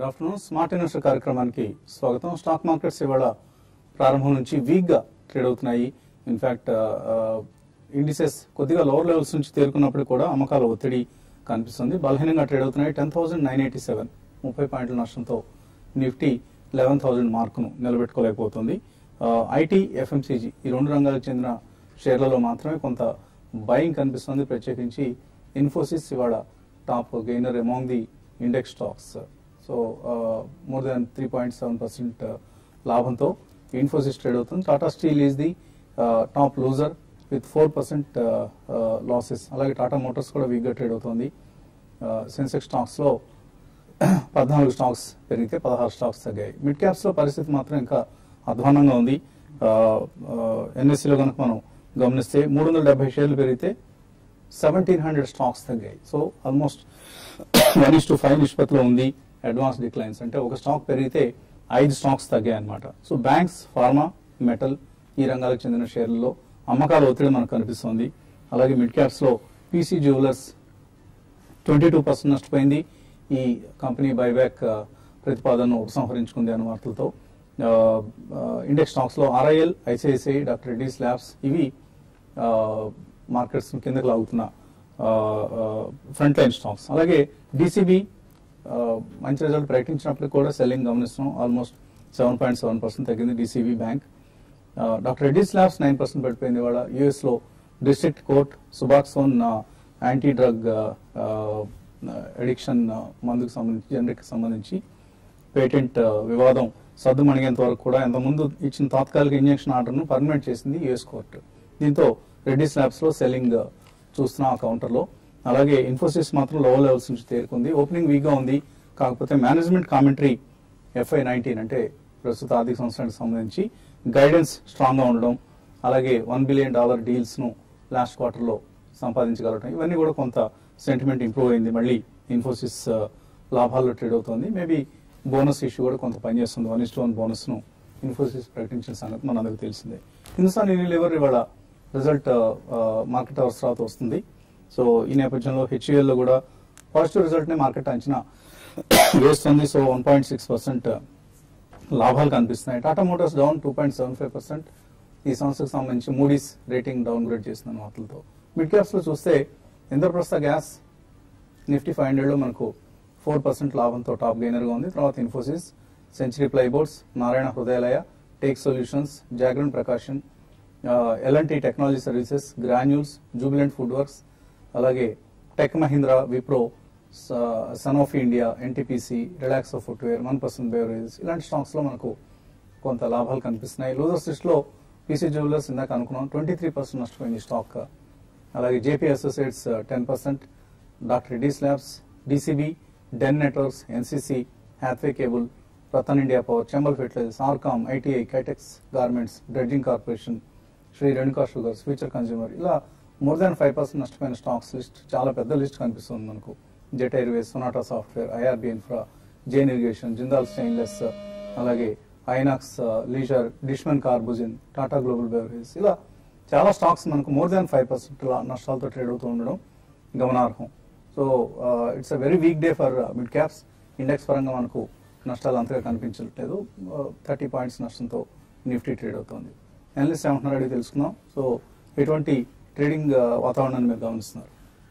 Good afternoon smart investor కార్యక్రమానికి స్వాగతం stock markets ఇవాళ ప్రారంభం నుంచి వీక్ గా ట్రేడ్ అవుతున్నాయి ఇన్ఫాక్ట్ ఇండిసెస్ కొద్దిగా లోవర్ లెవెల్స్ నుంచి తేరుకున్నప్పుడు కూడా అమ్మకాల ఒత్తిడి కనిపిస్తుంది బలహీనంగా ట్రేడ్ అవుతున్నాయి ten thousand nine eighty seven ముప్పై పాయింట్ల నష్టంతో నిఫ్టీ లెవెన్ థౌసండ్ మార్కును నిలబెట్టుకోలేకపోతుంది ఐటీ ఎఫ్ఎంసీజీ ఈ రెండు రంగాలకు చెందిన షేర్లలో మాత్రమే కొంత బయింగ్ కనిపిస్తుంది ప్రత్యేకించి ఇన్ఫోసిస్ ఇవాళ top gainer among the index stocks so more than three point seven percent లాభంతో ఇన్ఫోసిస్ ట్రేడ్ అవుతుంది Tata Steel is the top loser with four percent losses అలాగే టాటా మోటార్స్ కూడా వీక్గా ట్రేడ్ అవుతుంది సెన్సెక్స్ స్టాక్స్లో పద్నాలుగు స్టాక్స్ పెరిగితే పదహారు స్టాక్స్ తగ్గాయి మిడ్ క్యాప్స్ లో పరిస్థితి మాత్రం ఇంకా అధ్వానంగా ఉంది ఎన్ఎస్సిలో కనుక మనం గమనిస్తే మూడు వందల డెబ్బై షేర్లు పెరిగితే సెవెంటీన్ హండ్రెడ్ స్టాక్స్ తగ్గాయి so almost one is to five నిష్పత్తిలో ఉంది అడ్వాన్స్ డిక్లైన్స్ అంటే ఒక స్టాక్ పెరిగితే ఐదు స్టాక్స్ తగ్గాయి అనమాట సో బ్యాంక్స్ ఫార్మా మెటల్ ఈ రంగాలకు చెందిన షేర్లలో అమ్మకాల ఒత్తిడి మనకు కనిపిస్తుంది అలాగే మిడ్ క్యాప్స్ లో PC jewellers twenty two percent నష్టపోయింది ఈ కంపెనీ బైబ్యాక్ ప్రతిపాదనను ఉపసంహరించుకుంది అనే వార్తలతో ఇండెక్స్ స్టాక్స్ లో RIL ICICI doctor Reddy's labs ఇవి మార్కెట్స్ కిందకి లాగుతున్న ఫ్రంట్ లైన్ స్టాక్స్ అలాగే డిసిబి మంచి రిజల్ట్ ప్రకటించినప్పటికీ కూడా సెల్లింగ్ గమనిస్తున్నాం almost seven point seven percent తగ్గింది DCB bank doctor Reddy's labs nine percent పడిపోయింది ఇవాళ యుఎస్ లో district court Suboxone anti drug addiction మందుకు సంబంధించి జనరిక్ సంబంధించి పేటెంట్ వివాదం సద్దు మణిగేంత వరకు కూడా ఇంతకుముందు ఇచ్చిన తాత్కాలిక ఇంజెక్షన్ ఆర్డర్ను పర్మనెంట్ చేసింది యుఎస్ కోర్టు దీంతో రెడ్డిస్ ల్యాబ్స్ లో సెల్లింగ్ చూస్తున్నాం ఆ కౌంటర్ లో అలాగే ఇన్ఫోసిస్ మాత్రం లోవర్ లెవెల్స్ నుంచి తేరుకుంది ఓపెనింగ్ వీక్ గా ఉంది కాకపోతే మేనేజ్మెంట్ కామెంటరీ ఎఫ్ఐ నైన్టీన్ అంటే ప్రస్తుత ఆర్థిక సంవత్సరానికి సంబంధించి గైడెన్స్ స్ట్రాంగ్ గా ఉండడం అలాగే వన్ బిలియన్ డాలర్ డీల్స్ ను లాస్ట్ క్వార్టర్ లో సంపాదించగలగడం ఇవన్నీ కూడా కొంత సెంటిమెంట్ ఇంప్రూవ్ అయింది మళ్ళీ ఇన్ఫోసిస్ లాభాల్లో ట్రేడ్ అవుతుంది మేబీ బోనస్ ఇష్యూ కూడా కొంత పనిచేస్తుంది వన్ ఇస్ వన్ బోనస్ ను ఇన్ఫోసిస్ ప్రకటించిన సంగతి మనందరికి తెలిసిందే హిందుస్థాన్ యూనిలివర్ ఇవాళ రిజల్ట్ మార్కెట్ అవర్స్ తర్వాత వస్తుంది సో ఈ నేపథ్యంలో హెచ్యుఎల్ లో కూడా పాజిటివ్ రిజల్ట్ ని మార్కెట్ అంచనా వేస్తుంది so one point six percent లాభాలు కనిపిస్తున్నాయి Tata Motors down two point seven five percent ఈ సంస్థకు సంబంధించి మూడీస్ రేటింగ్ డౌన్ గ్రేడ్ చేసిన వార్తలతో మిడ్ క్యాప్స్ లో చూస్తే Indraprastha gas Nifty five hundred లో మనకు ఫోర్ పర్సెంట్ లాభంతో టాప్ గెయినర్ గా ఉంది తర్వాత Infosys Century Plyboards Narayana Hrudayalaya Take Solutions Jagran Prakashan LNT technology services Granules Jubilant food works అలాగే tech Mahindra Wipro Sun India NTPC relax of footwear one percent beverages ఇలాంటి స్టాక్స్ లో మనకు కొంత లాభాలు కనిపిస్తున్నాయి లూజర్స్ లిస్ట్ లో పీసీ జ్యువెలర్స్ ఇందాక అనుకున్నాం ట్వంటీ త్రీ పర్సెంట్ నష్టపోయింది స్టాక్ అలాగే JP associates ten percent doctor Reddy's labs DCB Den Networks NCC Hathway cable Ratan India power Chambal fertilisers RCom ITI Kitex garments dredging corporation Shri Renuka sugars future consumer ఇలా more than five percent నష్టపోయిన stocks list చాలా పెద్ద list కనిపిస్తుంది మనకు Jet Airways Sonata software IRB infra Jain irrigation Jindal stainless అలాగే Inox Leisure Dishman Carbogen Tata global beverage ఇలా చాలా stocks మనకు మోర్ దాన్ ఫైవ్ పర్సెంట్ నష్టాలతో ట్రేడ్ అవుతూ ఉండడం గమనార్హం so it's a very weak day for mid caps index పరంగా మనకు నష్టాలు అంతగా కనిపించట్లేదు థర్టీ పాయింట్స్ నష్టంతో నిఫ్టీ ట్రేడ్ అవుతుంది అనలిస్ట్ ఏమంటున్నారు అడిగి తెలుసుకుందాం సో ఎటువంటి ట్రేడింగ్ వాతావరణాన్ని మీరు గమనిస్తున్నారు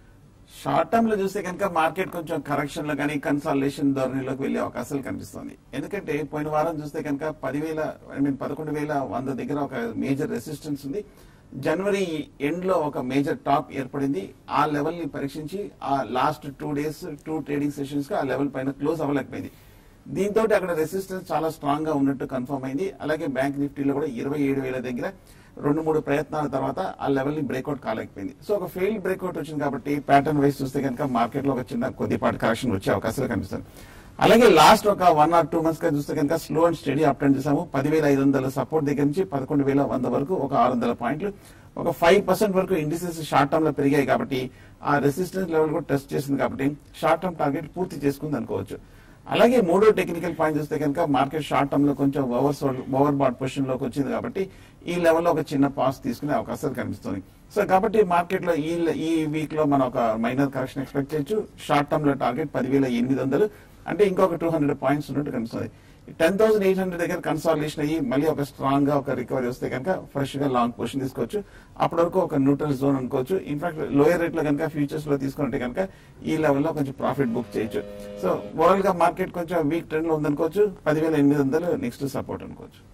షార్ట్ టర్మ్ లో చూస్తే కనుక మార్కెట్ కొంచెం కరెక్షన్ లో కానీ కన్సాలేషన్ ధోరణిలోకి వెళ్లే అవకాశాలు కనిపిస్తుంది ఎందుకంటే పోయిన వారం చూస్తే కనుక పదివేల ఐ మీన్ పదకొండు వేల వంద దగ్గర ఒక మేజర్ రెసిస్టెన్స్ ఉంది జనవరి ఎండ్ లో ఒక మేజర్ టాప్ ఏర్పడింది ఆ లెవెల్ ని పరీక్షించి ఆ last two days two trading sessions కి ఆ లెవెల్ పైన క్లోజ్ అవ్వలేకపోయింది దీంతో అక్కడ రెసిస్టెన్స్ చాలా స్ట్రాంగ్ గా ఉన్నట్టు కన్ఫర్మ్ అయింది అలాగే బ్యాంక్ నిఫ్టీలో కూడా ఇరవై ఏడు వేల దగ్గర రెండు మూడు ప్రయత్నాల తర్వాత ఆ లెవెల్ ని బ్రేక్అవుట్ కాలేకపోయింది సో ఒక ఫెయిల్ బ్రేక్అవుట్ వచ్చింది కాబట్టి ప్యాటర్న్ వైస్ చూస్తే కనుక మార్కెట్ లో ఒక చిన్న కొద్దిపాటి కరెక్షన్ వచ్చే అవకాశాలు కనిపిస్తుంది అలాగే లాస్ట్ ఒక వన్ ఆర్ టూ మంత్స్ గా చూస్తే కనుక slow and steady up trend చూసాము పదివేల ఐదు వందల సపోర్ట్ దగ్గర నుంచి పదకొండు వేల వంద వరకు ఒక ఆరు వందల పాయింట్లు ఒక ఫైవ్ పర్సెంట్ వరకు ఇండిసెస్ షార్ట్ టర్మ్ లో పెరిగాయి కాబట్టి ఆ రెసిస్టెన్స్ లెవెల్ కూడా టెస్ట్ చేసింది కాబట్టి షార్ట్ టర్మ్ టార్గెట్ పూర్తి చేసుకుంది అనుకోవచ్చు అలాగే మూడో టెక్నికల్ పాయింట్ చూస్తే కనుక మార్కెట్ షార్ట్ టర్మ్ లో కొంచెం ఓవర్ ఓవర్ బాట్ పొజిషన్ లోకి వచ్చింది కాబట్టి ఈ లెవెల్లో ఒక చిన్న పాస్ తీసుకునే అవకాశాలు కనిపిస్తుంది సో కాబట్టి మార్కెట్ లో ఈ ఈ వీక్ లో మనం ఒక మైనర్ కరెక్షన్ ఎక్స్పెక్ట్ చేయొచ్చు షార్ట్ టర్మ్ లో టార్గెట్ పదివేల ఎనిమిది వందలు అంటే ఇంకొక టూ హండ్రెడ్ పాయింట్స్ ఉన్నట్టు కనిపిస్తుంది టెన్ థౌసండ్ ఎయిట్ హండ్రెడ్ దగ్గర కన్సాలిడేషన్ అయ్యి మళ్ళీ ఒక స్ట్రాంగ్ గా ఒక రికవరీ వస్తే కనుక ఫ్రెష్ గా లాంగ్ పొజిషన్ తీసుకోవచ్చు అప్పటి వరకు ఒక న్యూట్రల్ జోన్ అనుకోవచ్చు ఇన్ఫాక్ట్ లోయర్ రేట్ లో కనుక ఫ్యూచర్స్ లో తీసుకుంటే కనుక ఈ లెవెల్లో కొంచెం ప్రాఫిట్ బుక్ చేయొచ్చు సో ఓవరాల్ గా మార్కెట్ కొంచెం వీక్ ట్రెండ్ లో ఉందనుకోవచ్చు పదివేల ఎనిమిది వందలు నెక్స్ట్ సపోర్ట్ అనుకోవచ్చు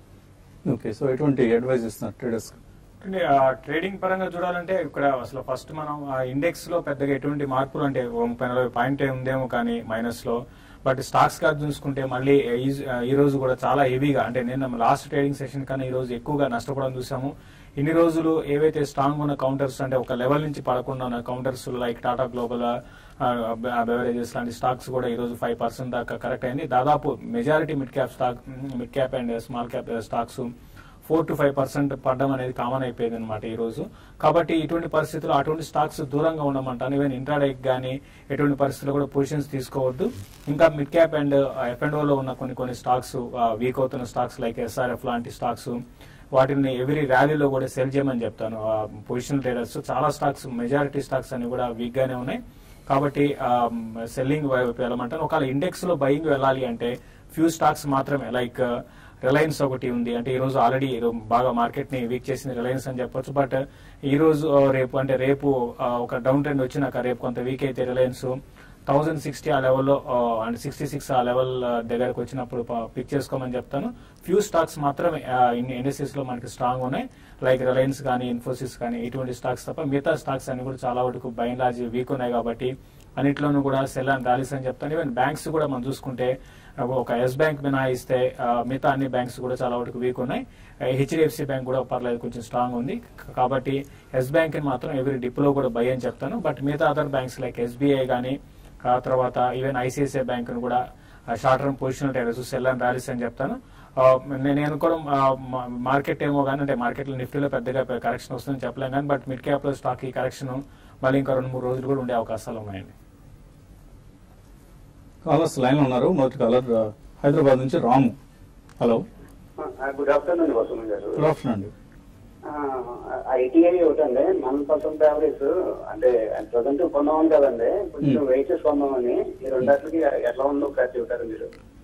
ఓకే సో ఎటువంటి అడ్వైజ్ ఇస్తున్నారు ట్రేడర్స్ అంటే ఆ ట్రేడింగ్ పరంగా చూడాలంటే ఇక్కడ అసలు ఫస్ట్ మనం ఆ ఇండెక్స్ లో పెద్దగా ఎటువంటి మార్పులు అంటే ఓ ముప్పై నలభై పాయింట్ ఉందేమో కానీ మైనస్ లో బట్ స్టాక్స్ గా చూసుకుంటే మళ్ళీ ఈ- ఈ రోజు కూడా చాలా హెవీగా అంటే నిన్న లాస్ట్ ట్రేడింగ్ సెషన్ కన్నా ఈ రోజు ఎక్కువగా నష్టపోవడం చూసాము ఇన్ని రోజులు ఏవైతే స్ట్రాంగ్ ఉన్న కౌంటర్స్ అంటే ఒక లెవెల్ నుంచి పడకుండా ఉన్న counters like Tata global beverages లాంటి స్టాక్స్ కూడా ఈ రోజు ఫైవ్ పర్సెంట్ దాకా కరెక్ట్ అయింది దాదాపు majority mid cap stock mid cap and small cap stocks four to five percent పడడం అనేది కామన్ అయిపోయింది అనమాట ఈ రోజు కాబట్టి ఇటువంటి పరిస్థితుల్లో అటువంటి స్టాక్స్ దూరంగా ఉండమంటాను ఈవెన్ ఇంట్రాడైక్ కానీ ఎటువంటి పరిస్థితుల్లో కూడా పొజిషన్స్ తీసుకోవద్దు ఇంకా mid cap and F and లో ఉన్న కొన్ని కొన్ని స్టాక్స్ వీక్ అవుతున్న స్టాక్స్ లైక్ ఎస్ఆర్ఎఫ్ లాంటి స్టాక్స్ వాటిని ఎవరీ ర్యాలీలో కూడా సెల్ చేయమని చెప్తాను పొజిషన్ ట్రేడర్స్ చాలా స్టాక్స్ మెజారిటీ స్టాక్స్ అన్ని కూడా వీక్ గానే ఉన్నాయి కాబట్టి సెల్లింగ్ వైపు వెళ్ళమంటాను ఒకవేళ ఇండెక్స్ లో బయింగ్ వెళ్ళాలి అంటే ఫ్యూ స్టాక్స్ మాత్రమే లైక్ రిలయన్స్ ఒకటి ఉంది అంటే ఈ రోజు ఆల్రెడీ బాగా మార్కెట్ ని వీక్ చేసింది రిలయన్స్ అని చెప్పొచ్చు బట్ ఈ రోజు ఆ, రేపు అంటే రేపు ఆ, ఒక డౌన్ ట్రెండ్ వచ్చినాక రేపు కొంత వీక్ అయితే రిలయన్స్ థౌసండ్ సిక్స్టీ ఆ లెవెల్లో అండ్ సిక్స్టీ సిక్స్ ఆ లెవెల్ దగ్గరకు వచ్చినప్పుడు పిక్ చేసుకోమని చెప్తాను ఫ్యూ స్టాక్స్ మాత్రమే ఇండస్ట్రీస్ లో మనకి స్ట్రాంగ్ ఉన్నాయి లైక్ రిలయన్స్ కానీ ఇన్ఫోసిస్ కానీ ఇటువంటి స్టాక్స్ తప్ప మిగతా స్టాక్స్ అన్ని కూడా చాలా వరకు బై అండ్ లార్జ్ వీక్ ఉన్నాయి కాబట్టి అన్నిట్లోనూ కూడా సెల్ అండ్ ర్యాలీస్ అని చెప్తాను ఈవెన్ బ్యాంక్స్ కూడా మనం చూసుకుంటే ఆ, ఒక ఎస్ బ్యాంక్ మినహాయిస్తే ఆ, మిగతా అన్ని బ్యాంక్స్ కూడా చాలా వరకు వీక్ ఉన్నాయి హెచ్డిఎఫ్సి బ్యాంక్ కూడా పర్లేదు కొంచెం స్ట్రాంగ్ ఉంది క- కాబట్టి ఎస్ బ్యాంక్ ని మాత్రం ఎవరి డిప్ లో కూడా బై అని చెప్తాను బట్ మిగతా అదర్ బ్యాంక్స్ లైక్ ఎస్బీఐ కానీ ఆ తర్వాత ఈవెన్ ఐసిఐసిఐ బ్యాంక్ ను కూడా short term positional traders sell and rallies అని చెప్తాను ఆ, నేను అనుకోవడం మార్కెట్ ఏమో కానీ అంటే మార్కెట్ లో నిఫ్టీలో పెద్దగా కరెక్షన్ వస్తుందని చెప్పలేం కానీ బట్ మిడ్ క్యాప్ లో స్టాక్ ఈ కరెక్షన్ మళ్ళీ ఇంకా రెండు మూడు రోజులు కూడా ఉండే అవకాశాలు ఉన్నాయండి కాలర్స్ లైన్ లో ఉన్నారు మొదటి కాలర్ ఆ, హైదరాబాద్ నుంచి Ramu hello good afternoon Vasant గారు గుడ్ ఆఫ్టర్నూన్ అండి ఐటీఐ ఒకటి అండి వన్ పర్సెంట్ యావరేజ్ అంటే ప్రజెంట్ కొన్నామని కదండి కొంచెం Hmm. వెయిట్ చేసి కొన్నామని ఈ రెండాటికి ఎట్లా ఉందో ఒకసారి చెబుతారు మీరు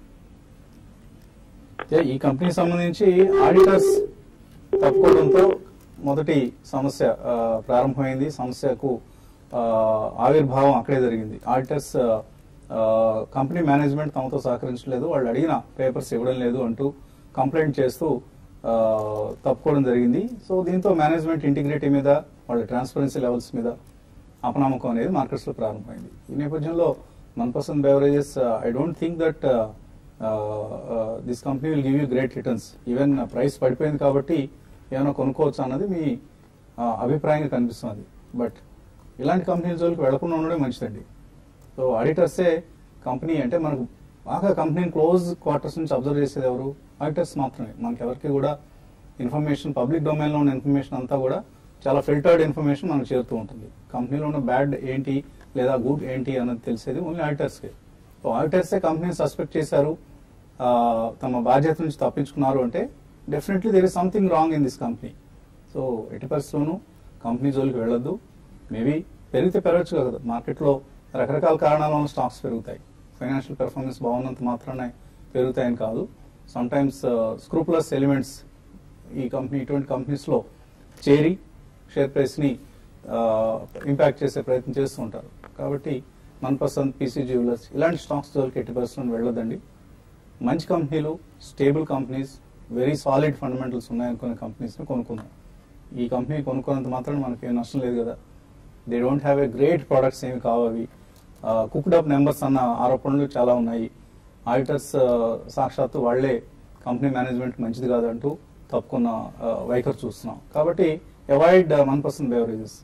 అయితే ఈ కంపెనీ సంబంధించి ఆడిటర్స్ తప్పుకోవడంతో మొదటి సమస్య ఆ, ప్రారంభమైంది సమస్యకు ఆ, ఆవిర్భావం అక్కడే జరిగింది ఆడిటర్స్ ఆ, కంపెనీ మేనేజ్మెంట్ తమతో సహకరించలేదు వాళ్ళు అడిగిన పేపర్స్ ఇవ్వడం లేదు అంటూ కంప్లైంట్ చేస్తూ ఆ, తప్పుకోవడం జరిగింది సో దీంతో మేనేజ్మెంట్ ఇంటిగ్రిటీ మీద వాళ్ళ ట్రాన్స్పరెన్సీ లెవెల్స్ మీద అపనమ్మకం అనేది మార్కెట్స్ లో ప్రారంభమైంది ఈ నేపథ్యంలో one percent beverages I don't think that this company will give you great returns even price పడిపోయింది కాబట్టి ఏమైనా కొనుక్కోవచ్చు అన్నది మీ uh, అభిప్రాయంగా కనిపిస్తుంది బట్ ఇలాంటి కంపెనీల జోలికి వెళ్లకుండా ఉండడం మంచిదండి సో ఆడిటర్సే కంపెనీ అంటే మనకు బాగా కంపెనీని క్లోజ్ క్వార్టర్స్ నుంచి అబ్జర్వ్ చేసేది ఎవరు ఆడిటర్స్ మాత్రమే మనకి ఎవరికి కూడా ఇన్ఫర్మేషన్ పబ్లిక్ డొమైన్ లో ఉన్న ఇన్ఫర్మేషన్ అంతా కూడా చాలా ఫిల్టర్డ్ ఇన్ఫర్మేషన్ మనకు చేరుతూ ఉంటుంది కంపెనీలో ఉన్న బ్యాడ్ ఏంటి లేదా గుడ్ ఏంటి అన్నది తెలిసేది ఓన్లీ ఆడిటర్స్కే సో ఆడిటర్సే కంపెనీని సస్పెక్ట్ చేశారు ఆ, తమ బాధ్యత నుంచి తప్పించుకున్నారు అంటే definitely there is something wrong in this company so ఎట్టి పరిస్థితుల్లోనూ కంపెనీ జోలికి వెళ్ళొద్దు మేబీ పెరిగితే పెరగచ్చు కదా మార్కెట్లో రకరకాల కారణాల వల్ల స్టాక్స్ పెరుగుతాయి ఫైనాన్షియల్ పెర్ఫార్మెన్స్ బాగున్నంత మాత్రానే పెరుగుతాయని కాదు సమ్ టైమ్స్ స్క్రూపులస్ ఎలిమెంట్స్ ఈ కంపెనీ ఇటువంటి కంపెనీస్లో చేరి షేర్ ప్రైస్ని ఇంపాక్ట్ చేసే ప్రయత్నం చేస్తూ ఉంటారు కాబట్టి వన్ పర్సెంట్ పీసీ జ్యువెలర్స్ ఇలాంటి స్టాక్స్ జోలికి ఎట్టి పరిస్థితుల్లో వెళ్ళొద్దండి మంచి కంపెనీలు stable companies very solid fundamentals ఉన్నాయనుకునే కంపెనీస్ని కొనుక్కుందాం ఈ కంపెనీ కొనుక్కున్నంత మాత్రం మనకి ఏం నష్టం లేదు కదా they don't have a great products ఏమి కావు అవి కుక్డ్ అప్ నెంబర్స్ అన్న ఆరోపణలు చాలా ఉన్నాయి ఆడిటర్స్ సాక్షాత్తు వాళ్లే కంపెనీ మేనేజ్మెంట్ మంచిది కాదంటూ తప్పుకున్న ఆ, వైఖరి చూస్తున్నాం కాబట్టి అవాయిడ్ వన్ పర్సెంట్ బెవరేజెస్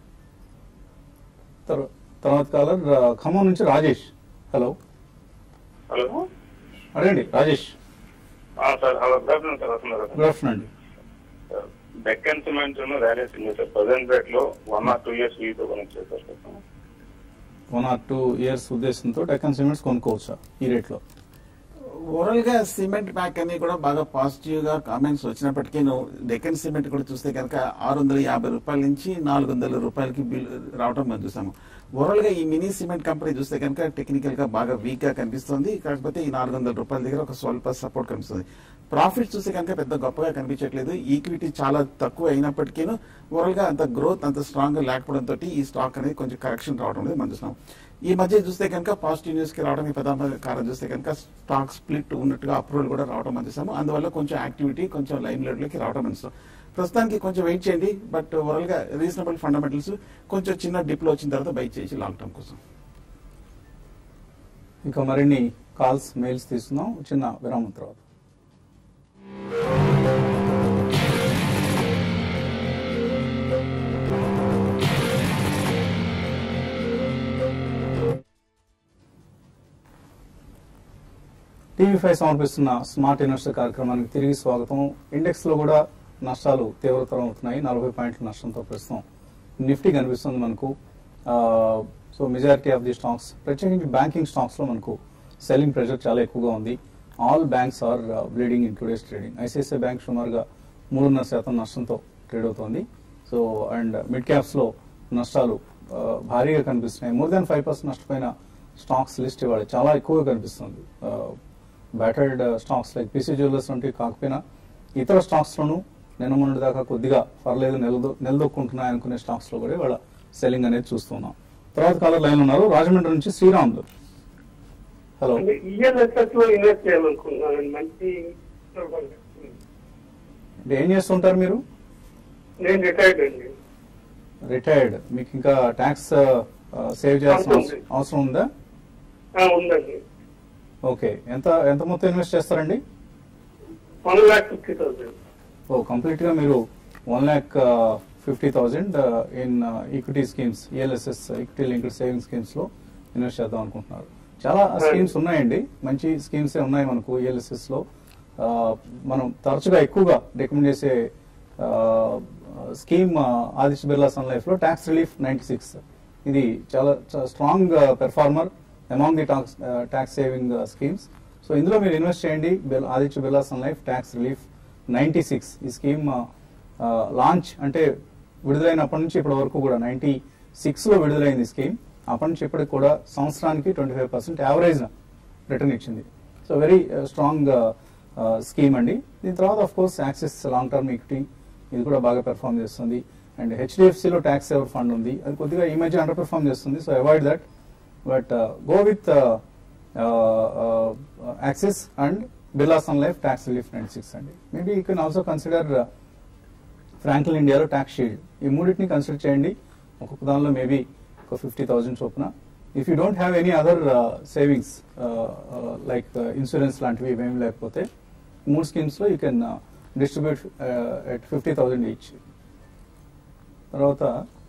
తర్వాత కాలర్ ఖమ్మం నుంచి రాజేష్ హలో హలో అడగండి రాజేష్ ఆ, sir hello good afternoon sir వస్తున్నారు గుడ్ ఆఫ్టర్నూన్ అండి Deccan cement rallies sir present rate లో వన్ ఆర్ టూ ఇయర్స్ వీతో కొనొచ్చు sir one or two years ఉద్దేశంతో డెక్కన్ సిమెంట్స్ కొనుక్కోవచ్చా ఈ రేట్లో ఓవరాల్ గా సిమెంట్ ప్యాక్ అన్ని కూడా బాగా పాజిటివ్ గా కామెంట్స్ వచ్చినప్పటికీ నువ్వు డెక్కన్ సిమెంట్ కూడా చూస్తే కనుక ఆరు వందల యాభై రూపాయల నుంచి నాలుగు వందల రూపాయలకి బిల్ రావడం మనం చూసాము ఓవరాల్ గా ఈ మినీ సిమెంట్ కంపెనీ చూస్తే కనుక టెక్నికల్ గా బాగా వీక్ గా కనిపిస్తుంది కాకపోతే ఈ నాలుగు వందల రూపాయల దగ్గర ఒక స్వల్ప సపోర్ట్ కనిపిస్తుంది ప్రాఫిట్ చూస్తే కనుక పెద్ద గొప్పగా కనిపించట్లేదు ఈక్విటీ చాలా తక్కువ అయినప్పటికీ ఓవరాల్ గా అంత గ్రోత్ అంత స్ట్రాంగ్ గా లేకపోవడంతో ఈ స్టాక్ అనేది కొంచెం కరెక్షన్ రావడం అనేది మనం చూస్తున్నాం ఈ మధ్య చూస్తే కనుక పాజిటివ్ న్యూస్ కి రావడం ఈ ప్రధాన కారణం చూస్తే కనుక స్టాక్ స్ప్లిట్ ఉన్నట్టుగా అప్రూవల్ కూడా రావడం మనం చూసాము అందువల్ల కొంచెం యాక్టివిటీ కొంచెం లైన్ లైట్ లోకి రావడం మనం చూస్తాం ప్రస్తుతానికి కొంచెం వెయిట్ చేయండి బట్ ఓవరాల్ గా రీజనబుల్ ఫండమెంటల్స్ కొంచెం చిన్న డిప్ లో వచ్చిన తర్వాత బై చేసి లాంగ్ టర్మ్ కోసం ఇంకా మరిన్ని కాల్స్ మెయిల్స్ తీసుకుందాం చిన్న విరామం తర్వాత టీవీ ఫైవ్ సమర్పిస్తున్న స్మార్ట్ ఇన్వెస్టర్ కార్యక్రమానికి తిరిగి స్వాగతం ఇండెక్స్ లో కూడా నష్టాలు తీవ్రతరం అవుతున్నాయి నలభై పాయింట్ల నష్టంతో ప్రస్తుతం నిఫ్టీ కనిపిస్తుంది మనకు so majority of the stocks ప్రత్యేకించి బ్యాంకింగ్ స్టాక్స్ లో మనకు సెల్లింగ్ ప్రెషర్ చాలా ఎక్కువగా ఉంది all banks are bleeding in today's trading ICICI bank సుమారుగా మూడున్నర శాతం నష్టంతో ట్రేడ్ అవుతోంది సో అండ్ మిడ్ క్యాప్స్ లో నష్టాలు ఆ, భారీగా కనిపిస్తున్నాయి మోర్ దాన్ ఫైవ్ పర్సెంట్ నష్టపోయిన స్టాక్స్ లిస్ట్ ఇవాళ చాలా ఎక్కువగా కనిపిస్తుంది battered stocks like PC jewellers వంటివి కాకపోయినా ఇతర స్టాక్స్ లోను నిన్న మొన్నటి దాకా కొద్దిగా పర్లేదు నిలదొ నిలదొక్కుంటున్నాయి అనుకునే స్టాక్స్ లో కూడా ఇవాళ సెల్లింగ్ అనేది చూస్తున్నాం తర్వాత కాలర్ లైన్ ఉన్నారు రాజమండ్రి నుంచి శ్రీరాములు హలో అంటే ఈఎల్ఎస్ఎస్ లో ఇన్వెస్ట్ చేయాలనుకుంటున్నాను మంచి అంటే ఏం చేస్తుంటారు మీరు నేను రిటైర్డ్ అండి రిటైర్డ్ మీకు ఇంకా ట్యాక్స్ సేవ్ చేయాల్సిన ఉంది. అవసరం- అవసరం ఉందా ఆ, ఉందండి ఓకే ఎంత ఎంత మొత్తం ఇన్వెస్ట్ చేస్తారండి వన్ లాక్ ఫిఫ్టీ థౌసండ్ ఓ కంప్లీట్ గా మీరు one lakh fifty thousand in equity schemes ELSS equity linked saving schemes లో ఇన్వెస్ట్ చేద్దాం అనుకుంటున్నారు చాలా స్కీమ్స్ ఉన్నాయండి మంచి స్కీమ్స్ ఉన్నాయి మనకు ఈఎల్ఎస్ఎస్ లో ఆ, మనం తరచుగా ఎక్కువగా రికమెండ్ చేసే scheme Aditya Birla Sun Life లో ట్యాక్స్ రిలీఫ్ నైన్టీ సిక్స్ ఇది చాలా strong performer among the tax tax saving schemes so ఇందులో మీరు ఇన్వెస్ట్ చేయండి బిల్- Aditya Birla Sun Life tax relief ninety six ఈ స్కీమ్ లాంచ్ అంటే విడుదలైనప్పటి నుంచి ఇప్పటి వరకు కూడా నైన్టీ సిక్స్ లో విడుదలైంది ఈ స్కీమ్ అప్పటి నుంచి ఇప్పటికి కూడా సంవత్సరానికి twenty five percent average return ఇచ్చింది సో వెరీ స్ట్రాంగ్ స్కీమ్ అండి దీని తర్వాత of course Axis long term equity ఇది కూడా బాగా పెర్ఫామ్ చేస్తుంది అండ్ హెచ్డిఎఫ్సిలో ట్యాక్స్ సేవర్ ఫండ్ ఉంది అది కొద్దిగా ఈ మధ్య అండర్ పెర్ఫామ్ చేస్తుంది so avoid that but go with Axis and Birla Sun Life tax relief ninety six అండి maybe you can also consider Franklin ఇండియాలో ట్యాక్స్ షీల్డ్ ఈ మూడింటిని కన్సిడర్ చేయండి ఒక్కొక్క దానిలో మేబీ ఒక ఫిఫ్టీ థౌసండ్ చొప్పున if you don't have any other savings like insurance లాంటివి ఏమేమి లేకపోతే ఈ మూడు స్కీమ్స్ లో you can distribute at fifty thousand each తర్వాత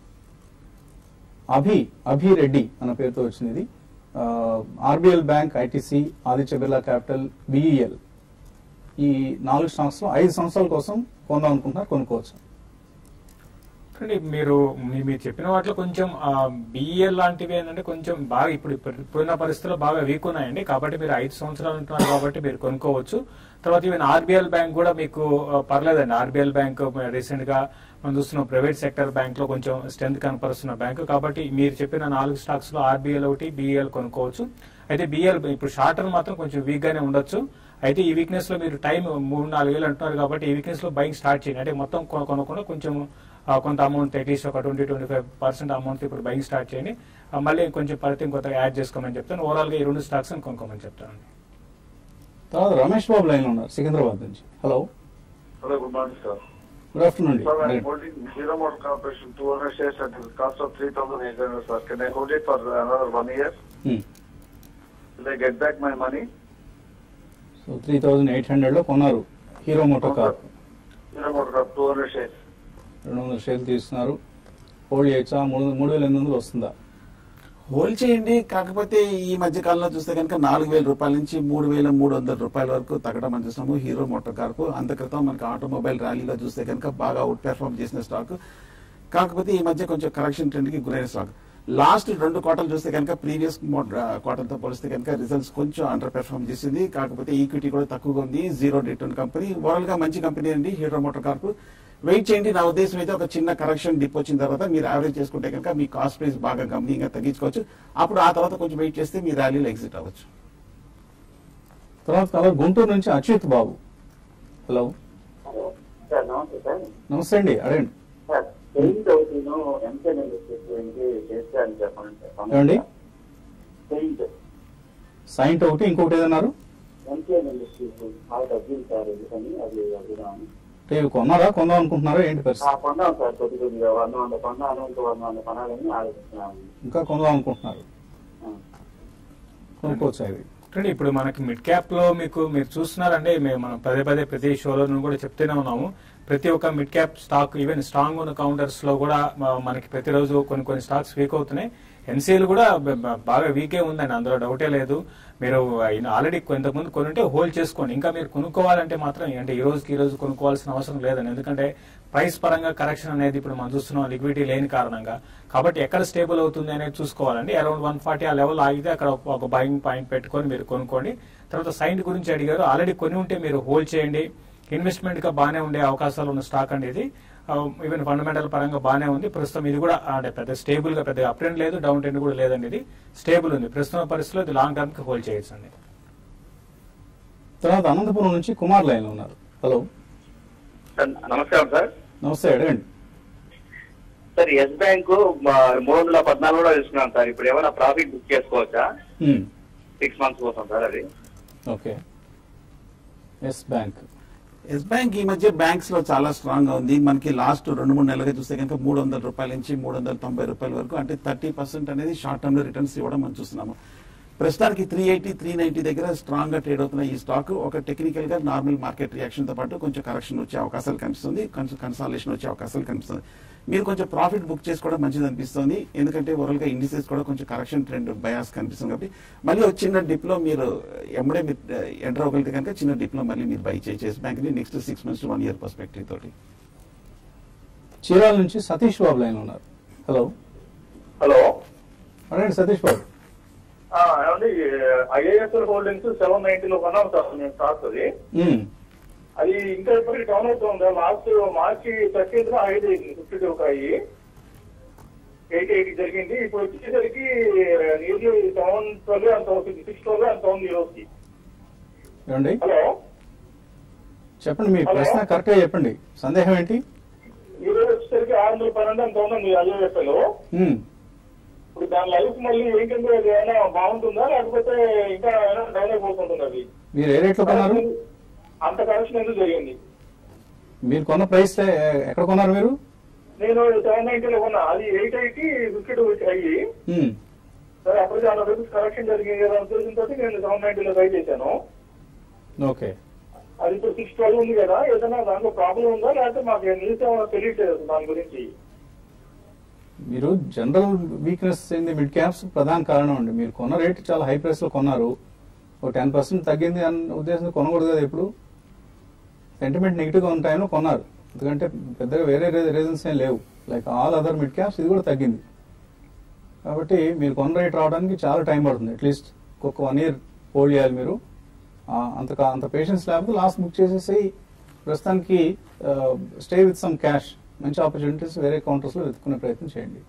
అభి అభి రెడ్డి అన్న పేరుతో వచ్చింది ఇది RBL Bank ITC Aditya Birla Capital BEL ఈ నాలుగు స్టాక్స్ లో ఐదు సంవత్సరాల కోసం కొందాం అనుకుంటున్నారు కొనుక్కోవచ్చు అంటే మీరు మీ- మీరు చెప్పిన వాటిలో కొంచెం బిఏ లాంటివి ఏంటంటే కొంచెం బాగా ఇప్పుడు ఇప్పుడు- ఇప్పుడున్న పరిస్థితుల్లో బాగా వీక్ ఉన్నాయండి కాబట్టి మీరు ఐదు సంవత్సరాలు ఉంటున్నారు కాబట్టి మీరు కొనుక్కోవచ్చు తర్వాత ఈవెన్ ఆర్బీఎల్ బ్యాంక్ కూడా మీకు ఆ, పర్లేదండి ఆర్బీఎల్ బ్యాంక్ రీసెంట్ గా మనం చూస్తున్నాం ప్రైవేట్ సెక్టర్ బ్యాంక్ లో కొంచెం స్ట్రెంత్ కనపరుస్తున్న బ్యాంక్ కాబట్టి మీరు చెప్పిన నాలుగు స్టాక్స్ లో ఆర్బీఎల్ ఒకటి బిఎల్ కొనుక్కోవచ్చు అయితే బిఎల్ ఇప్పుడు షార్ట్ టర్మ్ మాత్రం కొంచెం వీక్ గానే ఉండొచ్చు అయితే ఈ వీక్నెస్ లో మీరు టైం మూడు నాలుగు వేలు అంటున్నారు కాబట్టి ఈ వీక్నెస్ లో బయింగ్ స్టార్ట్ చేయండి అంటే మొత్తం కొ- కొనకుండా కొంచెం ఆ, కొంత అమౌంట్ అట్లీస్ట్ ఒక twenty twenty five percent amount ఇప్పుడు బయింగ్ స్టార్ట్ చేయండి ఆ, మళ్ళీ కొంచెం పరిధి ఇంకొక యాడ్ చేసుకోమని చెప్తాను ఓవరాల్ గా ఈ రెండు స్టాక్స్ కొనుక్కోమని చెప్తాను తర్వాత రమేష్ బాబు లైన్ లో ఉన్నారు సికింద్రాబాద్ నుంచి hello Hello, good morning, sir. Good afternoon Sir, I'm holding Hero Motor Corporation 200 shares at the cost of 3,800, sir. Can I hold it for another one year? Will I get back my money? So three thousand eight hundred లో కొన్నారు Hero Moto Corp Hero Motor Corp 200 shares. రెండు వందల షేర్లు తీసుకున్నారు hold చేయొచ్చా మూడు మూడు వేల ఎనిమిది వందలు వస్తుందా హోల్డ్ చేయండి కాకపోతే ఈ మధ్య కాలంలో చూస్తే కనుక నాలుగు వేల రూపాయల నుంచి మూడు వేల మూడు వందల రూపాయల వరకు తగ్గడం మనం చూసాము హీరో మోటార్ కార్కు అంత క్రితం మనకి ఆటోమొబైల్ ర్యాలీలో చూస్తే కనుక బాగా అవుట్ పెర్ఫామ్ చేసిన స్టాక్ కాకపోతే ఈ మధ్య కొంచెం కరెక్షన్ ట్రెండ్ కి గురైన స్టాక్ లాస్ట్ రెండు క్వార్టర్లు చూస్తే కనుక ప్రీవియస్ క్వార్టర్ తో పోలిస్తే కనుక రిజల్ట్స్ కొంచెం అండర్ పెర్ఫామ్ చేసింది కాకపోతే ఈక్విటీ కూడా తక్కువగా ఉంది జీరో రిటర్న్ కంపెనీ ఓవరాల్ గా మంచి కంపెనీ అండి హీరో మోటార్ కార్పు వెయిట్ చేయండి నా ఉద్దేశం అయితే ఒక చిన్న కరెక్షన్ డిప్ వచ్చిన తర్వాత మీరు యావరేజ్ చేసుకుంటే కనుక మీ కాస్ట్ ప్రైస్ బాగా గంభీరంగా తగ్గించుకోవచ్చు అప్పుడు ఆ తర్వాత కొంచెం వెయిట్ చేస్తే మీ ర్యాలీలో ఎగ్జిట్ అవ్వచ్చు తర్వాత కలర్ గుంటూరు నుంచి Achyut Babu hello hello sir నమస్తే సార్ నమస్తే అండి అడగండి సార్ పెయింట్ ఒకటి ఎంసెన్ ఇండస్ట్రీస్ చేస్తే అని చెప్పండి సార్ ఏమండి? పెయింట్ సైంట్ ఒకటి ఇంకొకటి ఏదన్నారు ఎంసెన్ ఇండస్ట్రీస్ బాగా తగ్గింది సార్ ఎందుకని అది అడుగుదామని అంటే ఇవి కొన్నారా కొందాం అనుకుంటున్నారా ఏంటి ఆ, పరిస్థితి కొన్నాం సార్ కొద్ది కొద్దిగా వంద వంద కొన్నాను ఇంకా వంద వంద కొనాలని ఆలోచిస్తున్నాను ఇంకా కొందాం అనుకుంటున్నారు ఆ. కొనుక్కోవచ్చు ఇది చూడండి ఇప్పుడు మనకి మిడ్ క్యాప్ లో మీకు మీరు చూస్తున్నారండి మేము మనం పదే పదే ప్రతి షోలో కూడా చెప్తూనే ఉన్నాము ప్రతి ఒక్క mid cap stock even strong ఉన్న కౌంటర్స్ లో కూడా మ- మనకి ప్రతిరోజు కొన్ని కొన్ని స్టాక్స్ వీక్ అవుతున్నాయి ఎన్సీఎల్ కూడా బ- బ- బాగా వీకే ఉందండి అందులో డౌటే లేదు మీరు ఆల్రెడీ కొంతమంది కొనుంటే హోల్డ్ చేసుకోండి ఇంకా మీరు కొనుక్కోవాలంటే మాత్రం అంటే ఈ రోజుకి ఈ రోజు కొనుక్కోవాల్సిన అవసరం లేదండి ఎందుకంటే ప్రైస్ పరంగా కరెక్షన్ అనేది ఇప్పుడు మనం చూస్తున్నాం లిక్విడిటీ లేని కారణంగా కాబట్టి ఎక్కడ స్టేబుల్ అవుతుంది అనేది చూసుకోవాలండి అరౌండ్ వన్ ఫార్టీ ఆ లెవెల్ ఆగితే అక్కడ ఒక- ఒక బయింగ్ పాయింట్ పెట్టుకొని మీరు కొనుక్కోండి తర్వాత సైన్ గురించి అడిగారు ఆల్రెడీ కొని ఉంటే మీరు హోల్డ్ చేయండి ఇన్వెస్ట్మెంట్ గా బాగానే ఉండే అవకాశాలు ఉన్న స్టాక్ అండి ఇది ఈవెన్ ఫండమెంటల్ పరంగా బాగానే ఉంది ప్రస్తుతం ఇది కూడా అంటే పెద్ద స్టేబుల్ గా పెద్ద అప్ ట్రెండ్ లేదు డౌన్ ట్రెండ్ కూడా లేదండి ఇది స్టేబుల్ ఉంది ప్రస్తుతం పరిస్థితిలో ఇది లాంగ్ టర్మ్ కి హోల్డ్ చేయొచ్చు అండి తర్వాత అనంతపురం నుంచి కుమార్ లైన్ లో ఉన్నారు హలో సార్ నమస్కారం సార్ నమస్తే అడగండి సార్ ఎస్ బ్యాంక్ మూడు వందల పద్నాలుగులో తీసుకున్నాను సార్ ఇప్పుడు ఏమైనా ప్రాఫిట్ బుక్ చేసుకోవచ్చా హ్మ్. సిక్స్ మంత్స్ కోసం సార్ అది okay Yes Bank Yes Bank ఈ మధ్య బ్యాంక్స్ లో చాలా స్ట్రాంగ్ గా ఉంది మనకి లాస్ట్ రెండు మూడు నెలలుగా చూస్తే కనుక మూడు వందల రూపాయల నుంచి మూడు వందల తొంభై రూపాయల వరకు అంటే థర్టీ పర్సెంట్ అనేది షార్ట్ టర్మ్ లో రిటర్న్స్ ఇవ్వడం మనం చూస్తున్నాము ప్రస్తుతానికి త్రీ ఎయిటీ త్రీ నైన్టీ దగ్గర స్ట్రాంగ్ గా ట్రేడ్ అవుతున్న ఈ స్టాక్ ఒక టెక్నికల్ గా నార్మల్ మార్కెట్ రియాక్షన్ తో పాటు కొంచెం కరెక్షన్ వచ్చే అవకాశాలు కనిపిస్తుంది కొంచెం కన్సాలేషన్ వచ్చే అవకాశాలు కనిపిస్తుంది మీరు కొంచెం ప్రాఫిట్ బుక్ చేసుకోవడం మంచిది అనిపిస్తుంది ఎందుకంటే ఓవరాల్ గా ఇండిసెస్ కూడా కొంచెం కరెక్షన్ ట్రెండ్ బయాస్ కనిపిస్తుంది కాబట్టి మళ్ళీ ఒక చిన్న డిప్ లో మీరు ఎమ్మడే మీరు ఎంటర్ అవ్వగలిగితే కనుక చిన్న డిప్ లో మళ్ళీ మీరు బై చేసేసి బ్యాంక్ ని next six months one year perspective తోటి చీరాల నుంచి సతీష్ బాబు లైన్ లో ఉన్నారు హలో హలో అడగండి సతీష్ బాబు ఏమండి ఐఏఎస్ఎల్ హోల్డింగ్స్ సెవెన్ నైన్టీలో కొన్నాం సార్ నేను స్టాక్ అది హ్మ్. అది ఇంకా ఇప్పటికి డౌన్ అవుతుంది లాస్ట్ మార్చి థర్టీన్త్ లో ఐదు ఫిఫ్టీ టూ అయ్యి ఎయిటీ ఎయిటీ జరిగింది ఇప్పుడు వచ్చేసరికి నియర్లీ సెవెన్ ట్వెల్వ్ అంత అవుతుంది సిక్స్ ట్వెల్వ్ అంత ఉంది ఈ రోజుకి ఏమండి హలో చెప్పండి మీ ప్రశ్న కరెక్ట్ గా చెప్పండి సందేహం ఏంటి ఈ రోజు వచ్చేసరికి ఆరు వందల పన్నెండు అంత ఉందండి ఐఏఎస్ఎల్ హ్మ్. ఇప్పుడు దాని లైఫ్ మళ్ళీ ఏంటంటే అది ఏమైనా బాగుంటుందా లేకపోతే ఇంకా ఏమైనా డౌన్ అయిపోతుంటుంది అది మీరు ఏ రేట్లో కొన్నారు అంత కరెక్షన్ ఎందుకు జరిగింది మీరు కొన్న ప్రైస్ ఎక్కడ కొన్నారు మీరు నేను సెవెన్ నైన్టీలో కొన్నా అది ఎయిట్ ఎయిటీ ఫిఫ్టీ టూ అయ్యి హ్మ్. సరే అప్పుడు చాలా రూపీస్ కరెక్షన్ జరిగింది కదా ఉద్దేశంతో నేను సెవెన్ నైన్టీలో ట్రై చేశాను ఓకే అది ఇప్పుడు సిక్స్ ట్వెల్వ్ ఉంది కదా ఏదైనా దాంట్లో ప్రాబ్లం ఉందా లేకపోతే మాకు న్యూస్ ఏమైనా తెలియట్లేదు దాని గురించి మీరు general weakness in the mid caps ప్రధాన కారణం అండి మీరు కొన్న రేట్ చాలా హై ప్రైస్ లో కొన్నారు ఒక టెన్ పర్సెంట్ తగ్గింది అన్న ఉద్దేశంతో కొనకూడదు కదా ఎప్పుడు సెంటిమెంట్ నెగిటివ్ గా ఉన్న టైంలో కొన్నారు ఎందుకంటే పెద్దగా వేరే రీజన్స్ ఏం లేవు like all other mid caps ఇది కూడా తగ్గింది కాబట్టి మీరు కొన్న రేట్ రావడానికి చాలా టైం పడుతుంది అట్లీస్ట్ ఒక వన్ ఇయర్ హోల్డ్ చేయాలి మీరు ఆ, అంత కా- అంత పేషెన్స్ లేకపోతే లాస్ట్ బుక్ చేసేసి ప్రస్తుతానికి స్టే విత్ సమ్ క్యాష్ మంచి ఆపర్చునిటీస్ వేరే కౌంటర్స్ లో వెతుక్కునే ప్రయత్నం చేయండి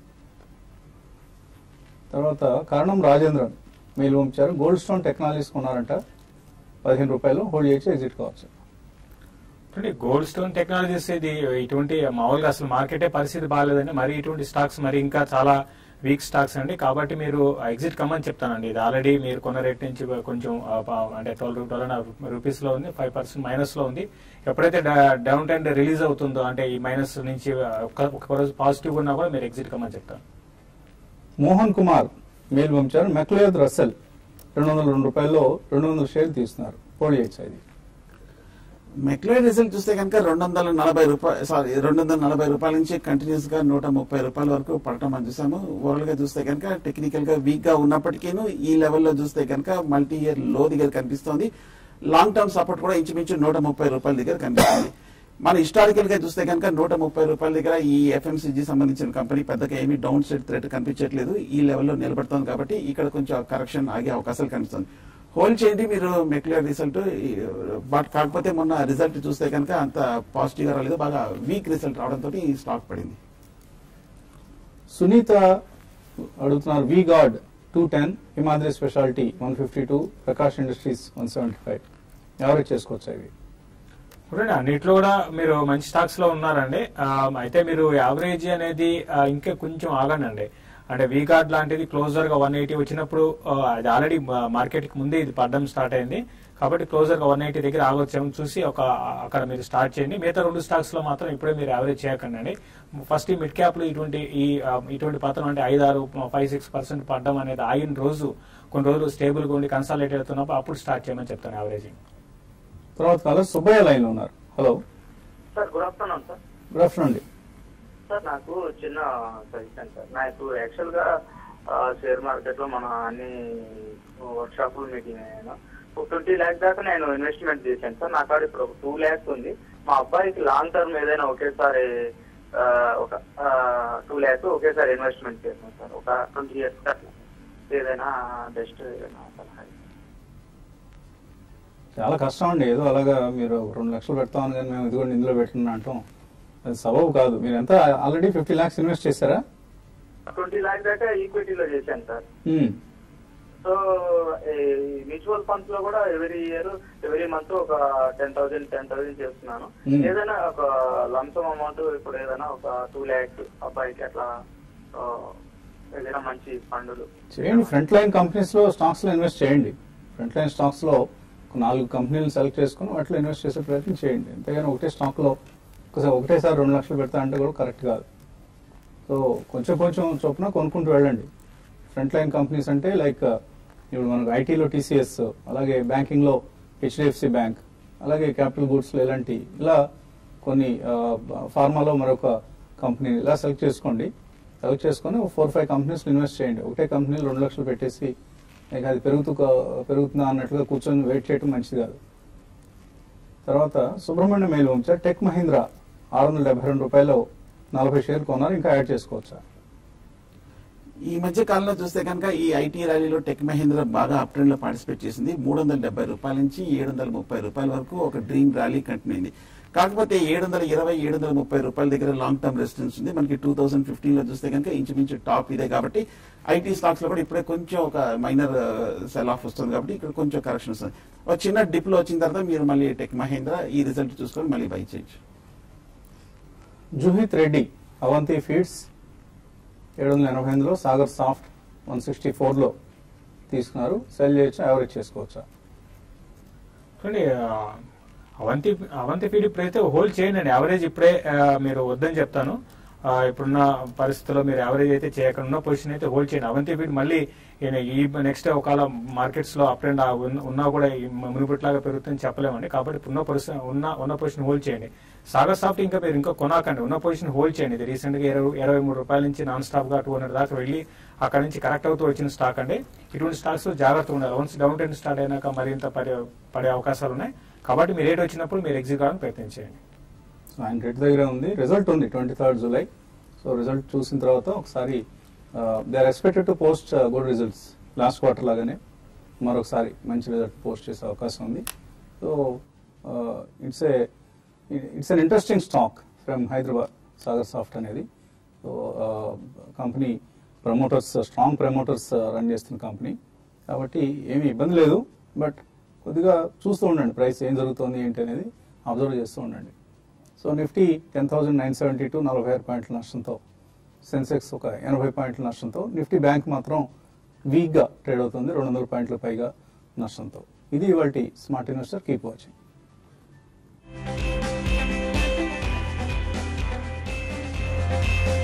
తర్వాత కారణం రాజేంద్రన్ మీరు పంపించారు గోల్డ్ స్టోన్ టెక్నాలజీస్ కొన్నారంట పదిహేను రూపాయలు హోల్డ్ చేసి ఎగ్జిట్ కావచ్చు అంటే గోల్డ్ స్టోన్ టెక్నాలజీస్ ఇది ఇటువంటి మామూలుగా అసలు మార్కెటే పరిస్థితి బాగాలేదండి మరి ఇటువంటి స్టాక్స్ మరి ఇంకా చాలా వీక్ స్టాక్స్ అండి కాబట్టి మీరు ఎగ్జిట్ కమ్మని చెప్తానండి ఇది ఆల్రెడీ మీరు కొన్న రేట్ నుంచి కొంచెం ఆ, పా- అంటే ట్వెల్వ్ ట్వెల్వ్ రూపీస్ లో ఉంది ఫైవ్ పర్సెంట్ మైనస్ లో ఉంది ఎప్పుడైతే డౌన్ ట్రెండ్ రిలీజ్ అవుతుందో అంటే ఈ మైనస్ నుంచి ఒక- ఒక రోజు పాజిటివ్ ఉన్నా కూడా మీరు ఎగ్జిట్ కమ్మని చెప్తాను మోహన్ కుమార్ మెయిల్ పంపించారు మెక్లేద్ రసెల్ రెండు వందల రెండు రూపాయల్లో రెండు వందల షేర్లు తీస్తున్నారు హోల్డ్ చేయొచ్చు ఇది మెక్లైడ్ రిజల్ట్ చూస్తే కనుక రెండు వందల నలభై రూపాయలు సారీ రెండు వందల నలభై రూపాయల నుంచి కంటిన్యూస్ గా నూట ముప్పై రూపాయల వరకు పడటం మనం చూసాము ఓవరాల్ గా చూస్తే కనుక టెక్నికల్ గా వీక్ గా ఉన్నప్పటికీను ఈ లెవెల్లో చూస్తే కనుక మల్టీ ఇయర్ లో దగ్గర కనిపిస్తోంది లాంగ్ టర్మ్ సపోర్ట్ కూడా ఇంచుమించు నూట ముప్పై రూపాయల దగ్గర కనిపిస్తుంది మన హిస్టారికల్ గా చూస్తే కనుక నూట ముప్పై రూపాయల దగ్గర ఈ ఎఫ్ఎంసీజీ సంబంధించిన కంపెనీ పెద్దగా ఏమీ డౌన్ సైడ్ థ్రెట్ కనిపించట్లేదు ఈ లెవెల్లో నిలబడుతోంది కాబట్టి ఇక్కడ కొంచెం కరెక్షన్ ఆగే అవకాశాలు కనిపిస్తుంది హోల్డ్ చేయండి మీరు మెక్లియర్ రిజల్ట్ బట్ కాకపోతే మొన్న రిజల్ట్ చూస్తే కనుక అంత పాజిటివ్ గా రాలేదు బాగా వీక్ రిజల్ట్ రావడంతో ఈ స్టాక్ పడింది సునీత అడుగుతున్నారు V Guard two ten Himadri Speciality one fifty two Prakash Industries one seventy five average చేసుకోవచ్చు ఇవి చూడండి అన్నిట్లో కూడా మీరు మంచి స్టాక్స్ లో ఉన్నారండి ఆ, అయితే మీరు యావరేజ్ అనేది ఆ, ఇంకా కొంచెం ఆగండి అంటే వీ కార్డ్ లాంటిది క్లోజర్ గా వన్ ఎయిటీ వచ్చినప్పుడు ఆ, అది ఆల్రెడీ మార్కెట్ కి ముందే ఇది పడడం స్టార్ట్ అయింది కాబట్టి క్లోజర్ గా వన్ ఎయిటీ దగ్గర ఆగొచ్చాము చూసి ఒక అక్కడ మీరు స్టార్ట్ చేయండి మిగతా రెండు స్టాక్స్ లో మాత్రం ఇప్పుడే మీరు యావరేజ్ చేయకండి అండి ఫస్ట్ ఈ మిడ్ క్యాప్ లో ఇటువంటి ఈ ఆ, ఇటువంటి పతనం అంటే ఐదు ఆరు ఫైవ్ సిక్స్ పర్సెంట్ పడడం అనేది ఆగిన రోజు కొన్ని రోజులు స్టేబుల్ గా ఉండి కన్సాలేట్ అవుతున్నప్పుడు అప్పుడు స్టార్ట్ చేయమని చెప్తాను యావరేజింగ్ తర్వాత కాలర్ సుబ్బయ్య లైన్ లో ఉన్నారు hello sir good afternoon sir good afternoon అండి సార్ నాకు చిన్న సజెషన్ సార్ నాకు యాక్చువల్ గా షేర్ మార్కెట్ లో మన అన్ని వర్క్ షాపులు మీటింగ్ అయ్యాను ఒక ట్వంటీ ల్యాక్స్ దాకా నేను ఇన్వెస్ట్మెంట్ చేశాను సార్ నా కాడ ఇప్పుడు ఒక టూ ల్యాక్స్ ఉంది మా అబ్బాయికి లాంగ్ టర్మ్ ఏదైనా ఒకేసారి ఆ, ఒక టూ ల్యాక్స్ ఒకేసారి ఇన్వెస్ట్మెంట్ చేస్తాను సార్ ఒక ట్వంటీ ఇయర్స్ అట్లా ఏదైనా బెస్ట్ ఏదైనా సలహా ఇవ్వండి. చాలా కష్టం అండి ఏదో అలాగా మీరు రెండు లక్షలు పెడతామని కానీ మేము ఇదిగోండి ఇందులో పెట్టుకున్నా అంటాం అది సబబు కాదు మీరు ఎంత ఆల్రెడీ ఫిఫ్టీ లాక్స్ ఇన్వెస్ట్ చేశారా ట్వంటీ ల్యాక్స్ దాకా ఈక్విటీలో చేశాను sir hmm. So mutual funds లో కూడా ఎవరీ ఇయర్ ఎవరీ మంత్ ఒక టెన్ థౌసండ్ టెన్ థౌసండ్ చేస్తున్నాను Hmm. ఏదైనా ఒక లంసమ్ అమౌంట్ ఇప్పుడు ఏదైనా ఒక టూ ల్యాక్స్ అబ్బాయికి అట్లా ఆ, ఏదైనా మంచి ఫండ్లు చేయండి ఫ్రంట్ లైన్ కంపెనీస్ లో స్టాక్స్ లో ఇన్వెస్ట్ చేయండి ఫ్రంట్ లైన్ స్టాక్స్ లో ఒక నాలుగు కంపెనీలు సెలెక్ట్ చేసుకుని వాటిలో ఇన్వెస్ట్ చేసే ప్రయత్నం చేయండి అంతేగాని ఒకటే స్టాక్ లో ఒకసారి ఒకటేసారి రెండు లక్షలు పెడతా అంటే కూడా కరెక్ట్ కాదు సో కొంచెం కొంచెం చొప్పున కొనుక్కుంటూ వెళ్ళండి ఫ్రంట్ లైన్ కంపెనీస్ అంటే లైక్ ఇప్పుడు మనకు ఐటీలో టీసీఎస్ అలాగే బ్యాంకింగ్ లో హెచ్డిఎఫ్సి బ్యాంక్ అలాగే క్యాపిటల్ గూడ్స్ లో ఇలాంటి ఇలా కొన్ని ఫార్మాలో మరొక కంపెనీ ఇలా సెలెక్ట్ చేసుకోండి సెలెక్ట్ చేసుకొని ఫోర్ ఫైవ్ కంపెనీస్ ఇన్వెస్ట్ చేయండి ఒకటే కంపెనీలో రెండు లక్షలు పెట్టేసి ఇక అది పెరుగుతూ పెరుగుతుందా అన్నట్లుగా కూర్చొని వెయిట్ చేయడం మంచిది కాదు తర్వాత సుబ్రహ్మణ్య మేలు ఉంచారు టెక్ మహీంద్రా ఆరు వందల డెబ్బై రెండు రూపాయలు నలభై షేర్ కొన్నారు ఇంకా యాడ్ చేసుకోవచ్చా ఈ మధ్య కాలంలో చూస్తే కనుక ఈ ఐటీ ర్యాలీలో టెక్ మహీంద్ర బాగా అప్ ట్రెండ్ లో పార్టిసిపేట్ చేసింది మూడు వందల డెబ్బై రూపాయల నుంచి ఏడు వందల ముప్పై రూపాయల వరకు ఒక డ్రీమ్ ర్యాలీ కంటిన్యూ అయింది కాకపోతే ఏడు వందల ఇరవై ఏడు వందల ముప్పై రూపాయల దగ్గర లాంగ్ టర్మ్ రెసిడెన్స్ ఉంది మనకి టూ థౌసండ్ ఫిఫ్టీన్ లో చూస్తే కనుక ఇంచుమించు టాప్ ఇదే కాబట్టి ఐటీ స్టాక్స్ లో కూడా ఇప్పుడే కొంచెం ఒక మైనర్ సెల్ ఆఫ్ వస్తుంది కాబట్టి ఇక్కడ కొంచెం కరెక్షన్ వస్తుంది ఒక చిన్న డిప్ లో వచ్చిన తర్వాత మీరు మళ్ళీ టెక్ మహీంద్ర ఈ రిజల్ట్ చూసుకొని మళ్ళీ బై చేయొచ్చు జుహిత్ రెడ్డి అవంతి ఫీడ్స్ ఏడు వందల ఎనభై ఎనిమిదిలో సాగర్ సాఫ్ట్ వన్ సిక్స్టీ ఫోర్లో తీసుకున్నారు సెల్ చేయొచ్చా యావరేజ్ చేసుకోవచ్చా చూడండి ఆ, అవంతి అవంతి ఫీడ్ ఇప్పుడైతే హోల్డ్ చేయండి యావరేజ్ ఇప్పుడే ఆ, మీరు వద్దని చెప్తాను ఆ, ఇప్పుడున్న పరిస్థితుల్లో మీరు యావరేజ్ అయితే చేయకుండా ఉన్న పొజిషన్ అయితే హోల్డ్ చేయండి అవంతి ఫీడ్ మళ్ళీ ఈయన ఈ నెక్స్ట్ ఒకవేళ మార్కెట్స్ లో అప్ అండ్ ఉన్నా కూడా ఈ మునుపట్లాగా పెరుగుతుందని చెప్పలేమండి కాబట్టి ఇప్పుడున్న పొజిషన్ ఉన్న ఉన్న పొజిషన్ హోల్డ్ చేయండి సాగర్ సాఫ్ట్ ఇంకా మీరు ఇంకా కొనాకండి ఉన్న పొజిషన్ హోల్డ్ చేయండి ఇది రీసెంట్ గా ఇరవై ఇరవై మూడు రూపాయల నుంచి నాన్ స్టాప్ గా టూ హండ్రెడ్ దాకా వెళ్ళి అక్కడ నుంచి కరెక్ట్ అవుతూ వచ్చిన స్టాక్ అండి ఇటువంటి స్టాక్స్ లో జాగ్రత్తగా ఉండాలి వన్స్ డౌన్ ట్రెండ్ స్టార్ట్ అయినాక మరింత పడే పడే అవకాశాలు ఉన్నాయి కాబట్టి మీరు రేట్ వచ్చినప్పుడు మీరు ఎగ్జిట్ కావడానికి ప్రయత్నం చేయండి సో ఆయన రేట్ దగ్గరే ఉంది రిజల్ట్ ఉంది twenty third July so result చూసిన తర్వాత ఒకసారి they are expected to post good results last quarter లాగానే మరొకసారి మంచి రిజల్ట్ పోస్ట్ చేసే అవకాశం ఉంది so it's a it's an interesting stock from Hyderabad Sagar Soft అనేది so company promoters strong promoters run చేస్తున్న కంపెనీ కాబట్టి ఏమీ ఇబ్బంది లేదు బట్ కొద్దిగా చూస్తూ ఉండండి ప్రైస్ ఏం జరుగుతుంది ఏంటి అనేది అబ్జర్వ్ చేస్తూ ఉండండి so Nifty ten thousand nine seventy two నలభై ఆరు పాయింట్ల నష్టంతో సెన్సెక్స్ ఒక ఎనభై పాయింట్ల నష్టంతో నిఫ్టీ బ్యాంక్ మాత్రం వీక్గా ట్రేడ్ అవుతుంది రెండు వందల పాయింట్ల పైగా నష్టంతో ఇది ఇవాళ smart investor keep watching Thank